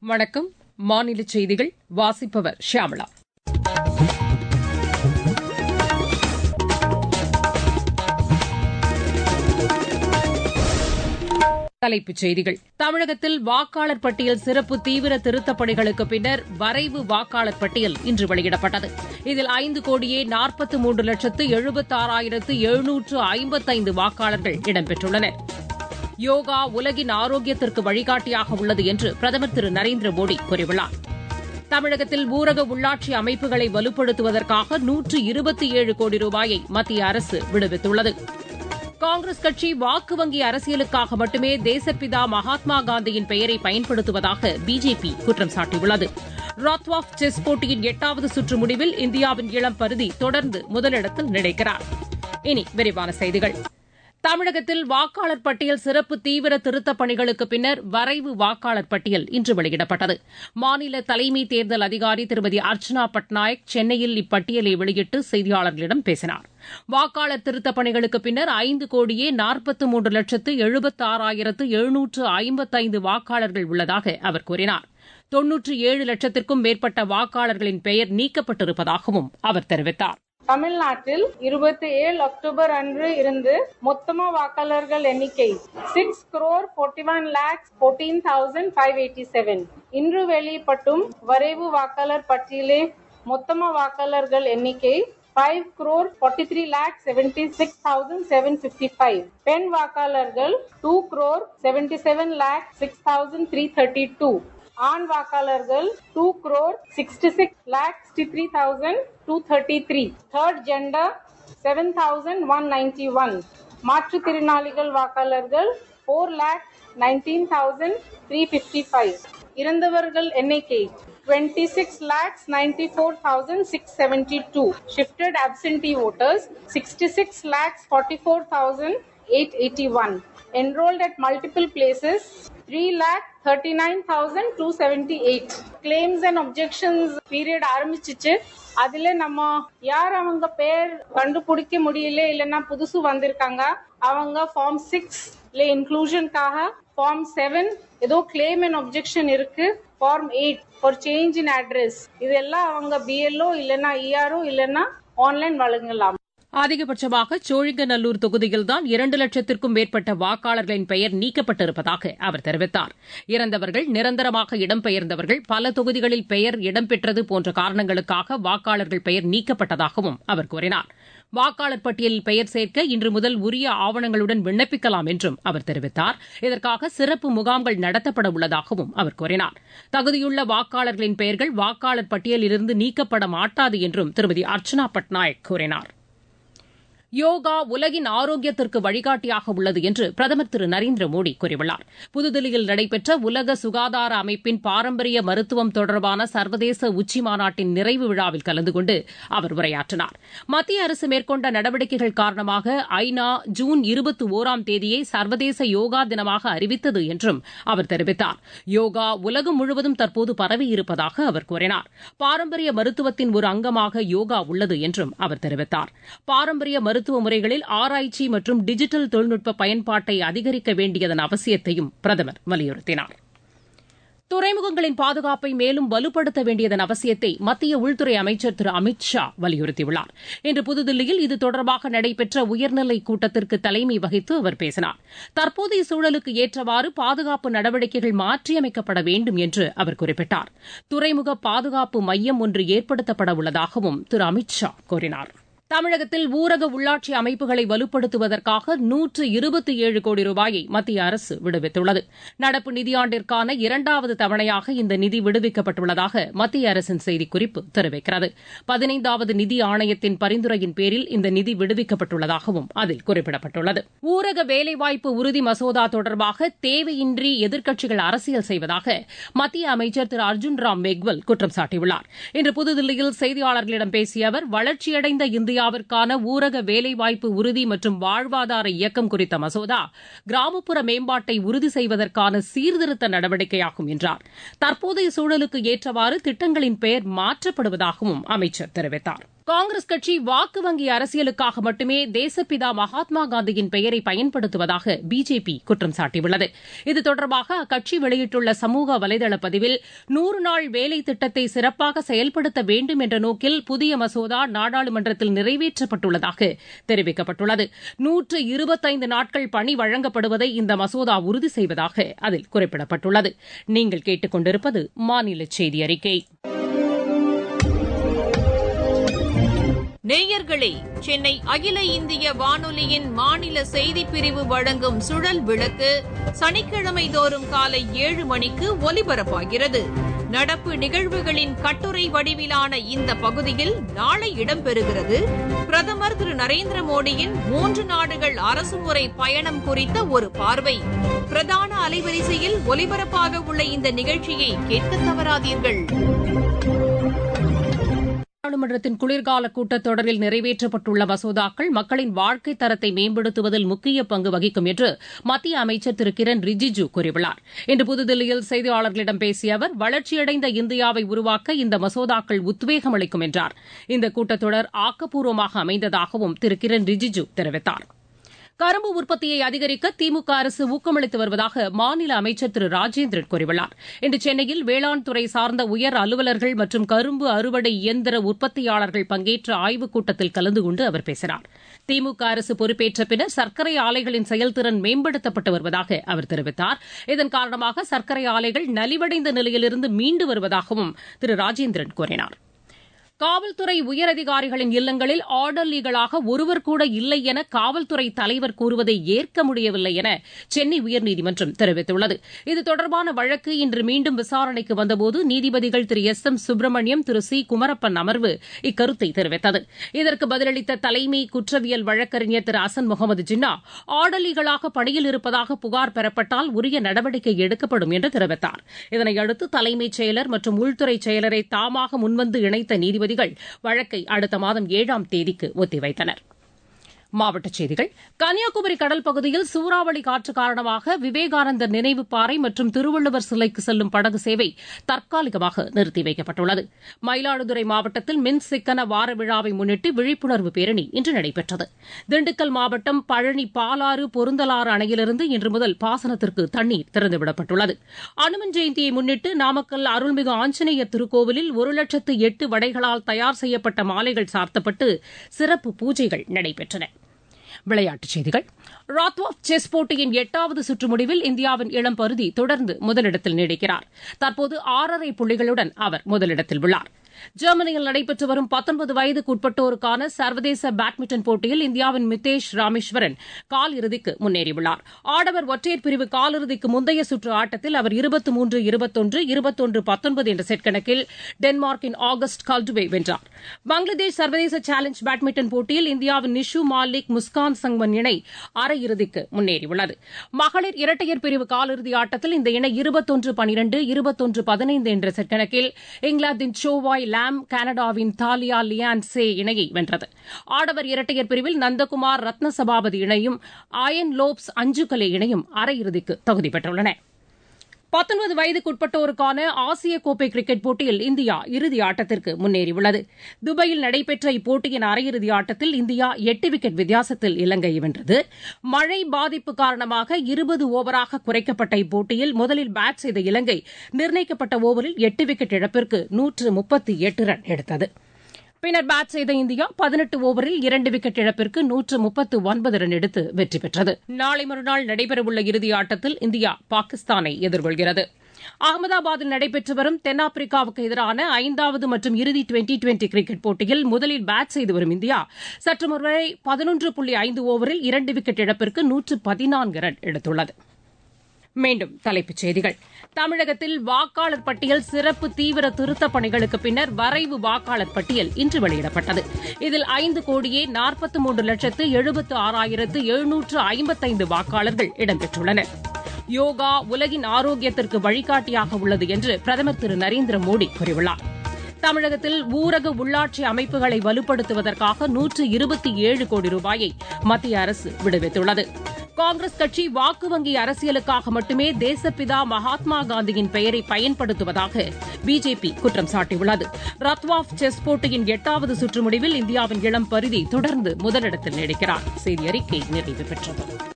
வணக்கம் மாநில செய்திகள் வாசிப்பவர் ஷியாமளா தலைப்புச் செய்திகள் தமிழகத்தில் வாக்காளர் பட்டியல் சிறப்பு தீவிர திருத்தப் பணிகளுக்கு பின்னர் வரைவு வாக்காளர் பட்டியல் இன்று வெளியிடப்பட்டது இதில் ஐந்து கோடியே நாற்பத்து மூன்று லட்சத்து எழுபத்தாறாயிரத்து எழுநூற்று ஐம்பத்தைந்து வாக்காளர்கள் இடம்பெற்றுள்ளனர் யோகா உலகின் ஆரோக்கியத்திற்கு வழிகாட்டியாக உள்ளது என்று பிரதமர் திரு நரேந்திர மோடி கூறியுள்ளார் தமிழகத்தில் ஊரக உள்ளாட்சி அமைப்புகளை வலுப்படுத்துவதற்காக நூற்று இருபத்தி ஏழு கோடி ரூபாயை மத்திய அரசு விடுவித்துள்ளது காங்கிரஸ் கட்சி வாக்கு வங்கி அரசியலுக்காக மட்டுமே தேசப்பிதா மகாத்மா காந்தியின் பெயரை பயன்படுத்துவதாக பிஜேபி குற்றம் சாட்டியுள்ளது ராத்வாப் செஸ் போட்டியின் எட்டாவது சுற்று முடிவில் இந்தியாவின் இளம் பருதி தொடர்ந்து முதலிடத்தில் நிலைக்கிறார் இனி விரிவான செய்திகள் தமிழகத்தில் வாக்காளர் பட்டியல் சிறப்பு தீவிர திருத்தப் பணிகளுக்கு பின்னர் வரைவு வாக்காளர் பட்டியல் இன்று வெளியிடப்பட்டது மாநில தலைமை தேர்தல் அதிகாரி திருமதி அர்ச்சனா பட்நாயக் சென்னையில் இப்பட்டியலை வெளியிட்டு செய்தியாளர்களிடம் பேசினார் வாக்காளர் திருத்தப் பணிகளுக்கு பின்னர் ஐந்து கோடியே நாற்பத்து மூன்று லட்சத்து எழுபத்தாறாயிரத்து எழுநூற்று ஐம்பத்தைந்து வாக்காளர்கள் உள்ளதாக அவர் கூறினார் தொன்னூற்று ஏழு லட்சத்திற்கும் மேற்பட்ட வாக்காளர்களின் பெயர் நீக்கப்பட்டிருப்பதாகவும் அவர் தெரிவித்தார் தமிழ்நாட்டில் இருபத்தி ஏழு அக்டோபர் அன்று இருந்து மொத்தமா வாக்காளர்கள் எண்ணிக்கை six crore forty one lakhs fourteen thousand five eighty seven இன்று வெளியிடப்பட்டும் வரைவு வாக்காளர் பட்டியலே மொத்தமா வாக்காளர்கள் எண்ணிக்கை five crore forty three lakh seventy six thousand seven fifty five பெண் வாக்காளர்கள் two crore seventy seven lakh six thousand three thirty two ஆண் வாக்காளர்கள் two crore sixty six lakh sixty three thousand two thirty three third gender seven thousand one ninety one மாற்றுத்திறனாளிகள் வாக்காளர்கள் four lakh nineteen thousand three fifty five இறந்தவர்கள் எண்ணிக்கை twenty six lakhs ninety four thousand six seventy two shifted absentee voters sixty six lakhs forty four thousand eight eighty one enrolled at multiple places 3 lakh 39,278 claims and objections period ஆரம்பிச்சிச்சு அதுல நம்ம யார் அவங்க பேர் கண்டுபிடிக்க முடியல இல்லைன்னா புதுசு வந்திருக்காங்க அவங்க ஃபார்ம் சிக்ஸ்ல இன்க்ளூஷனுக்காக ஃபார்ம் செவன் ஏதோ கிளைம் அண்ட் ஒப்ஜெக்ஷன் இருக்கு form eight for change in address இதெல்லாம் அவங்க பிஎல்ஓ இல்லைன்னா இஆர்ஓ இல்லைன்னா ஆன்லைன் வழங்கலாம் அதிகபட்சமாக சோழிங்கநல்லூர் தொகுதியில்தான் இரண்டு லட்சத்திற்கும் மேற்பட்ட வாக்காளர்களின் பெயர் நீக்கப்பட்டிருப்பதாக அவர் தெரிவித்தார் இறந்தவர்கள் நிரந்தரமாக இடம்பெயர்ந்தவர்கள் பல தொகுதிகளில் பெயர் இடம்பெற்றது போன்ற காரணங்களுக்காக வாக்காளர்கள் பெயர் நீக்கப்பட்டதாகவும் அவர் கூறினார் வாக்காளர் பட்டியலில் பெயர் சேர்க்க இன்று முதல் உரிய ஆவணங்களுடன் விண்ணப்பிக்கலாம் என்றும் அவர் தெரிவித்தார் இதற்காக சிறப்பு முகாம்கள் நடத்தப்பட உள்ளதாகவும் அவர் கூறினார் தகுதியுள்ள வாக்காளர்களின் பெயர்கள் வாக்காளர் பட்டியலிலிருந்து நீக்கப்பட மாட்டாது என்றும் திருமதி அர்ச்சனா பட்நாயக் கூறினார் யோகா உலகின் ஆரோக்கியத்திற்கு வழிகாட்டியாக உள்ளது என்று பிரதமர் திரு நரேந்திர மோடி கூறியுள்ளார் புதுதில்லியில் நடைபெற்ற உலக சுகாதார அமைப்பின் பாரம்பரிய மருத்துவம் தொடர்பான சர்வதேச உச்சிமாநாட்டின் நிறைவு விழாவில் கலந்து கொண்டு அவர் உரையாற்றினார் மத்திய அரசு மேற்கொண்ட நடவடிக்கைகள் காரணமாக ஐநா ஜூன் இருபத்தி ஒராம் தேதியை சர்வதேச யோகா தினமாக அறிவித்தது என்றும் அவர் தெரிவித்தார் யோகா உலகம் முழுவதும் தற்போது பரவியிருப்பதாக அவர் கூறினார் பாரம்பரிய மருத்துவத்தின் ஒரு அங்கமாக யோகா உள்ளது என்றும் அவர் தெரிவித்தார் பாரம்பரிய மருத்துவ முறைகளில் ஆராய்ச்சி மற்றும் டிஜிட்டல் தொழில்நுட்ப பயன்பாட்டை அதிகரிக்க வேண்டியதன் அவசியத்தையும் பிரதமர் வலியுறுத்தினார் துறைமுகங்களின் பாதுகாப்பை மேலும் வலுப்படுத்த வேண்டியதன் அவசியத்தை மத்திய உள்துறை அமைச்சர் திரு அமித் ஷா வலியுறுத்தியுள்ளார் இன்று புதுதில்லியில் இது தொடர்பாக நடைபெற்ற உயர்நிலை கூட்டத்திற்கு தலைமை வகித்து அவர் பேசினார் தற்போதைய சூழலுக்கு ஏற்றவாறு பாதுகாப்பு நடவடிக்கைகள் மாற்றியமைக்கப்பட வேண்டும் என்று அவர் குறிப்பிட்டார் துறைமுக பாதுகாப்பு மையம் ஒன்று ஏற்படுத்தப்பட உள்ளதாகவும் திரு அமித் ஷா கூறினார் தமிழகத்தில் ஊரக உள்ளாட்சி அமைப்புகளை வலுப்படுத்துவதற்காக நூற்று இருபத்தி ஏழு கோடி ரூபாயை மத்திய அரசு விடுவித்துள்ளது நடப்பு நிதியாண்டிற்கான இரண்டாவது தவணையாக இந்த நிதி விடுவிக்கப்பட்டுள்ளதாக மத்திய அரசின் செய்திக்குறிப்பு தெரிவிக்கிறது பதினைந்தாவது நிதி ஆணையத்தின் பரிந்துரையின் பேரில் இந்த நிதி விடுவிக்கப்பட்டுள்ளதாகவும் அதில் குறிப்பிடப்பட்டுள்ளது ஊரக வேலைவாய்ப்பு உறுதி மசோதா தொடர்பாக தேவையின்றி எதிர்க்கட்சிகள் அரசியல் செய்வதாக மத்திய அமைச்சர் திரு அர்ஜுன் ராம் மேக்வல் குற்றம் சாட்டியுள்ளார் இன்று புதுதில்லியில் செய்தியாளர்களிடம் பேசிய அவர் வளர்ச்சியடைந்த இந்தியா இந்தியாவிற்கான ஊரக வேலைவாய்ப்பு உறுதி மற்றும் வாழ்வாதார இயக்கம் குறித்த மசோதா கிராமப்புற மேம்பாட்டை உறுதி செய்வதற்கான சீர்திருத்த நடவடிக்கையாகும் என்றார் தற்போதைய சூழலுக்கு ஏற்றவாறு திட்டங்களின் பெயர் மாற்றப்படுவதாகவும் அமைச்சர் தெரிவித்தார் காங்கிரஸ் கட்சி வாக்கு வங்கி அரசியலுக்காக மட்டுமே தேசப்பிதா மகாத்மா காந்தியின் பெயரை பயன்படுத்துவதாக பிஜேபி குற்றம் சாட்டியுள்ளது இது தொடர்பாக அக்கட்சி வெளியிட்டுள்ள சமூக வலைதள பதிவில் நூறு நாள் வேலை திட்டத்தை சிறப்பாக செயல்படுத்த வேண்டும் என்ற நோக்கில் புதிய மசோதா நாடாளுமன்றத்தில் நிறைவேற்றப்பட்டுள்ளதாக தெரிவிக்கப்பட்டுள்ளது நூற்று இருபத்தைந்து நாட்கள் பணி வழங்கப்படுவதை இந்த மசோதா உறுதி செய்வதாக அதில் குறிப்பிடப்பட்டுள்ளது நீங்கள் கேட்டுக் கொண்டிருப்பது மாநில செய்தி அறிக்கை நேயர்களே சென்னை அகில இந்திய வானொலியின் மாநில செய்திப் பிரிவு வழங்கும் சுழல் விளக்கு சனிக்கிழமை தோறும் காலை ஏழு மணிக்கு ஒலிபரப்பாகிறது நடப்பு நிகழ்வுகளின் கட்டுரை வடிவிலான இந்த பகுதியில் நாளை இடம்பெறுகிறது பிரதமர் திரு நரேந்திர மோடியின் மூன்று நாடுகள் அரசுமுறை பயணம் குறித்த ஒரு பார்வை பிரதான அலைவரிசையில் ஒலிபரப்பாக உள்ள இந்த நிகழ்ச்சியை கேட்க தவறாதீர்கள் நாடாளுமன்றத்தின் குளிர்கால கூட்டத்தொடரில் நிறைவேற்றப்பட்டுள்ள மசோதாக்கள் மக்களின் வாழ்க்கை தரத்தை மேம்படுத்துவதில் முக்கிய பங்கு வகிக்கும் என்று மத்திய அமைச்சர் திரு கிரண் ரிஜிஜு கூறியுள்ளார் இன்று புதுதில்லியில் செய்தியாளர்களிடம் பேசிய அவர் வளர்ச்சியடைந்த இந்தியாவை உருவாக்க இந்த மசோதாக்கள் உத்வேகம் அளிக்கும் என்றார் இந்த கூட்டத்தொடர் ஆக்கப்பூர்வமாக அமைந்ததாகவும் திரு கிரண் ரிஜிஜு தெரிவித்தார் கரும்பு உற்பத்தியை அதிகரிக்க திமுக அரசு ஊக்கமளித்து வருவதாக மாநில அமைச்சர் திரு ராஜேந்திரன் கூறியுள்ளார் இன்று சென்னையில் வேளாண் துறை சார்ந்த உயர் அலுவலர்கள் மற்றும் கரும்பு அறுவடை இயந்திர உற்பத்தியாளர்கள் பங்கேற்ற ஆய்வுக் கூட்டத்தில் கலந்து கொண்டு அவர் பேசினார் திமுக அரசு பொறுப்பேற்ற பின்னர் சர்க்கரை ஆலைகளின் செயல்திறன் மேம்படுத்தப்பட்டு வருவதாக அவர் தெரிவித்தார் இதன் காரணமாக சர்க்கரை ஆலைகள் நலிவடைந்த நிலையிலிருந்து மீண்டு வருவதாகவும் திரு ராஜேந்திரன் கூறினார் காவல்துறை உயரதிகாரிகளின் இல்லங்களில் ஆர்டர்லிகளாக ஒருவர் கூட இல்லை என காவல்துறை தலைவர் கூறுவதை ஏற்க முடியவில்லை என சென்னை உயர்நீதிமன்றம் தெரிவித்துள்ளது இது தொடர்பான வழக்கு இன்று மீண்டும் விசாரணைக்கு வந்தபோது நீதிபதிகள் Thiru S M Subramaniam Thiru C Kumarappan அமர்வு இக்கருத்தை தெரிவித்தது இதற்கு பதிலளித்த தலைமை குற்றவியல் வழக்கறிஞர் திரு அசன் முகமது ஜின்னா ஆர்டர்லிகளாக பணியில் இருப்பதாக புகார் பெறப்பட்டால் உரிய நடவடிக்கை எடுக்கப்படும் என்று தெரிவித்தார் இதனையடுத்து தலைமைச் செயலர் மற்றும் உள்துறை செயலரை தாமாக முன்வந்து இணைத்த நீதிபதி நீதிபதிகள் வழக்கை அடுத்த மாதம் ஏழாம் தேதிக்கு ஒத்திவைத்தனர் மாவட்டச் செய்திகள் கன்னியாகுமரி கடல் பகுதியில் சூறாவளி காற்று காரணமாக விவேகானந்தர் நினைவு பாறை மற்றும் திருவள்ளுவர் சிலைக்கு செல்லும் படகு சேவை தற்காலிகமாக நிறுத்தி வைக்கப்பட்டுள்ளது மயிலாடுதுறை மாவட்டத்தில் மின் சிக்கன வார விழாவை முன்னிட்டு விழிப்புணர்வு பேரணி இன்று நடைபெற்றது திண்டுக்கல் மாவட்டம் பழனி பாலாறு பொருந்தலாறு அணையிலிருந்து இன்று முதல் பாசனத்திற்கு தண்ணீர் திறந்துவிடப்பட்டுள்ளது அனுமன் ஜெயந்தியை முன்னிட்டு நாமக்கல் அருள்மிகு ஆஞ்சநேயர் திருக்கோவிலில் ஒரு லட்சத்து எட்டு வடைகளால் தயார் செய்யப்பட்ட மாலைகள் சார்த்தப்பட்டு சிறப்பு பூஜைகள் நடைபெற்றன விளையாட்டுச் செய்திகள் ராத்வாப் செஸ் போட்டியின் எட்டாவது சுற்று முடிவில் இந்தியாவின் இளம் பருதி தொடர்ந்து முதலிடத்தில் நீடிக்கிறார் தற்போது ஆறரை புள்ளிகளுடன் அவர் முதலிடத்தில் உள்ளார் ஜெர்மனியில் நடைபெற்று வரும் பத்தொன்பது வயதுக்குட்பட்டோருக்கான சர்வதேச பேட்மிண்டன் போட்டியில் இந்தியாவின் மிதேஷ் ராமேஸ்வரன் கால் இறுதிக்கு முன்னேறியுள்ளார் ஆடவர் ஒற்றையர் பிரிவு காலிறுதிக்கு முந்தைய சுற்று ஆட்டத்தில் அவர் இருபத்தி மூன்று இருபத்தொன்று இருபத்தொன்று பத்தொன்பது என்ற செட் கணக்கில் டென்மார்க்கின் ஆகஸ்ட் கல்டுவே வென்றார் பங்களாதேஷ் சர்வதேச சேலஞ்ச் பேட்மிண்டன் போட்டியில் இந்தியாவின் நிஷு மாலிக் முஸ்கான் சங்மன் இணை அரையிறுதிக்கு முன்னேறியுள்ளது மகளிர் இரட்டையர் பிரிவு காலிறுதி ஆட்டத்தில் இந்த இணை இருபத்தொன்று பனிரெண்டு இருபத்தொன்று பதினைந்து என்ற செட் கணக்கில் இங்கிலாந்தின் சோவாய் லாம் கனடாவின் தாலியா லியான் சே இணையை வென்றது ஆடவர் இரட்டையர் பிரிவில் நந்தகுமார் ரத்ன சபாபதி இணையும் ஆயன் லோப்ஸ் அஞ்சுகலே இணையும் அரையிறுதிக்கு தகுதி பெற்றுள்ளன பத்தொன்பது வயதுக்குட்பட்டோருக்கான ஆசிய கோப்பை கிரிக்கெட் போட்டியில் இந்தியா இறுதி ஆட்டத்திற்கு முன்னேறியுள்ளது துபாயில் நடைபெற்ற இப்போட்டியின் அரையிறுதி ஆட்டத்தில் இந்தியா எட்டு விக்கெட் வித்தியாசத்தில் இலங்கையை வென்றது மழை பாதிப்பு காரணமாக இருபது ஓவராக குறைக்கப்பட்ட இப்போட்டியில் முதலில் பேட் செய்த இலங்கை நிர்ணயிக்கப்பட்ட ஓவரில் எட்டு விக்கெட் இழப்பிற்கு நூற்று முப்பத்தி எட்டு ரன் எடுத்தது பின்னர் பேட் செய்த இந்தியா பதினெட்டு ஓவரில் இரண்டு விக்கெட் இழப்பிற்கு நூற்று முப்பத்து ஒன்பது ரன் எடுத்து வெற்றி பெற்றது நாளை மறுநாள் நடைபெறவுள்ள இறுதி ஆட்டத்தில் இந்தியா பாகிஸ்தானை எதிர்கொள்கிறது அகமதாபாத்தில் நடைபெற்று வரும் தென்னாப்பிரிக்காவுக்கு எதிரான ஐந்தாவது மற்றும் இறுதி டுவெண்டி டுவெண்டி கிரிக்கெட் போட்டியில் முதலில் பேட் செய்து வரும் இந்தியா சற்று முறை பதினொன்று புள்ளி ஐந்து ஓவரில் இரண்டு விக்கெட் இழப்பிற்கு நூற்று பதினான்கு ரன் எடுத்துள்ளது மீண்டும் தலைப்புச் செய்திகள் தமிழகத்தில் வாக்காளர் பட்டியல் சிறப்பு தீவிர திருத்தப் பணிகளுக்கு பின்னர் வரைவு வாக்காளர் பட்டியல் இன்று வெளியிடப்பட்டது இதில் ஐந்து கோடியே நாற்பத்தி மூன்று லட்சத்து எழுபத்து ஆறாயிரத்து எழுநூற்று ஐம்பத்தைந்து வாக்காளர்கள் இடம்பெற்றுள்ளனர் யோகா உலகின் ஆரோக்கியத்திற்கு வழிகாட்டியாக உள்ளது என்று பிரதமர் திரு நரேந்திர மோடி கூறியுள்ளார் தமிழகத்தில் ஊரக உள்ளாட்சி அமைப்புகளை வலுப்படுத்துவதற்காக நூற்று இருபத்தி ஏழு கோடி ரூபாயை மத்திய அரசு விடுவித்துள்ளது காங்கிரஸ் கட்சி வாக்கு வங்கி அரசியலுக்காக மட்டுமே தேசப்பிதா மகாத்மா காந்தியின் பெயரை பயன்படுத்துவதாக பிஜேபி குற்றம் சாட்டியுள்ளது ரத்வாப் செஸ் போட்டியின் எட்டாவது சுற்று முடிவில் இந்தியாவின் இளம் பரிதி தொடர்ந்து முதலிடத்தில் நீடிக்கிறார் செய்தி அறிக்கை நிறைவு பெற்றது